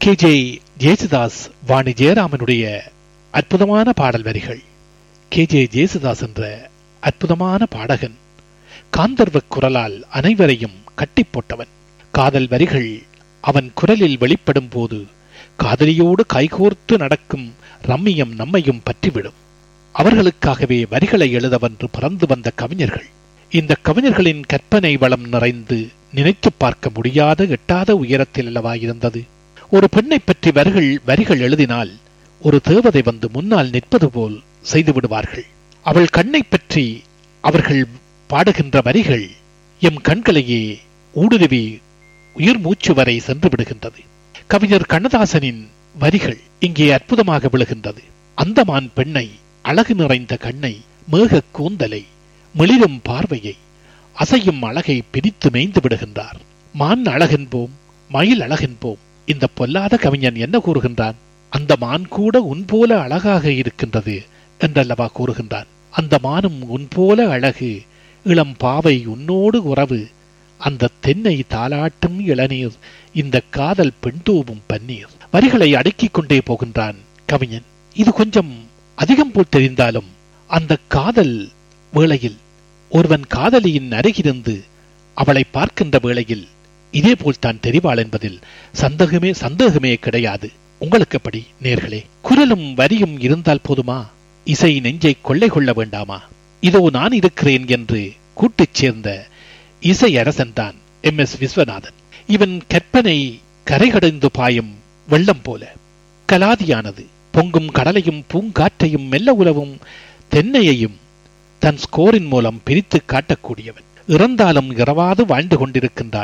K J Jesudas Vani ஜெயராமனுடைய அற்புதமான பாடல் வரிகள் கே ஜே ஜேசுதாஸ் என்ற அற்புதமான பாடகன் காந்தர்வ குரலால் அனைவரையும் கட்டி போட்டவன் காதல் வரிகள் அவன் குரலில் வெளிப்படும் போது காதலியோடு கைகோர்த்து நடக்கும் ரம்மியம் நம்மையும் பற்றிவிடும் அவர்களுக்காகவே வரிகளை எழுதவென்று பிறந்து வந்த கவிஞர்கள் இந்த கவிஞர்களின் கற்பனை வளம் நிறைந்து நினைத்து பார்க்க முடியாத எட்டாத உயரத்தில் அல்லவா இருந்தது ஒரு பெண்ணை பற்றி வரிகள் வரிகள் எழுதினால் ஒரு தேவதை வந்து முன்னால் நிற்பது போல் செய்து விடுவார்கள் அவள் கண்ணை பற்றி அவர்கள் பாடுகின்ற வரிகள் எம் கண்களையே ஊடுருவி உயிர் மூச்சு வரை சென்று விடுகின்றது கவிஞர் கண்ணதாசனின் வரிகள் இங்கே அற்புதமாக விழுகின்றது அந்தமான் பெண்ணை அழகு நிறைந்த கண்ணை மேக கூந்தலை மிளிரும் பார்வையை அசையும் அழகை பிரித்து மேய்ந்து விடுகின்றார் மான் அழகென்போம் மயில் அழகென்போம் இந்த பொல்லாத கவிஞன் என்ன கூறுகின்றான் அந்த மான் கூட உன் போல அழகாக இருக்கின்றது என்றல்லவா கூறுகின்றான் அந்த மானும் உன் போல அழகு இளம் பாவை உன்னோடு உறவு அந்த தென்னை தாளாட்டும் இளநீர் இந்த காதல் பெண் தூவும் பன்னீர் வரிகளை அடுக்கிக் கொண்டே போகின்றான் கவிஞன் இது கொஞ்சம் அதிகம் போல் தெரிந்தாலும் அந்த காதல் வேளையில் ஒருவன் காதலியின் அருகிருந்து அவளை பார்க்கின்ற வேளையில் இதே போல் தான் தெரிவாள் என்பதில் சந்தேகமே சந்தேகமே கிடையாது உங்களுக்கு எப்படி நேர்களே குரலும் வரியும் இருந்தால் போதுமா இசை நெஞ்சை கொள்ளை கொள்ள வேண்டாமா இதோ நான் இருக்கிறேன் என்று கூட்டுச் சேர்ந்த இசை அரசன்தான் எம் எஸ் விஸ்வநாதன் இவன் கற்பனை கரைகடைந்து பாயும் வெள்ளம் போல கலாதியானது பொங்கும் கடலையும் பூங்காற்றையும் மெல்ல உலவும் தென்னையையும் தன் ஸ்கோரின் மூலம் பிரித்து காட்டக்கூடியவன் இறந்தாலும் இரவாது வாழ்ந்து கொண்டிருக்கின்றான்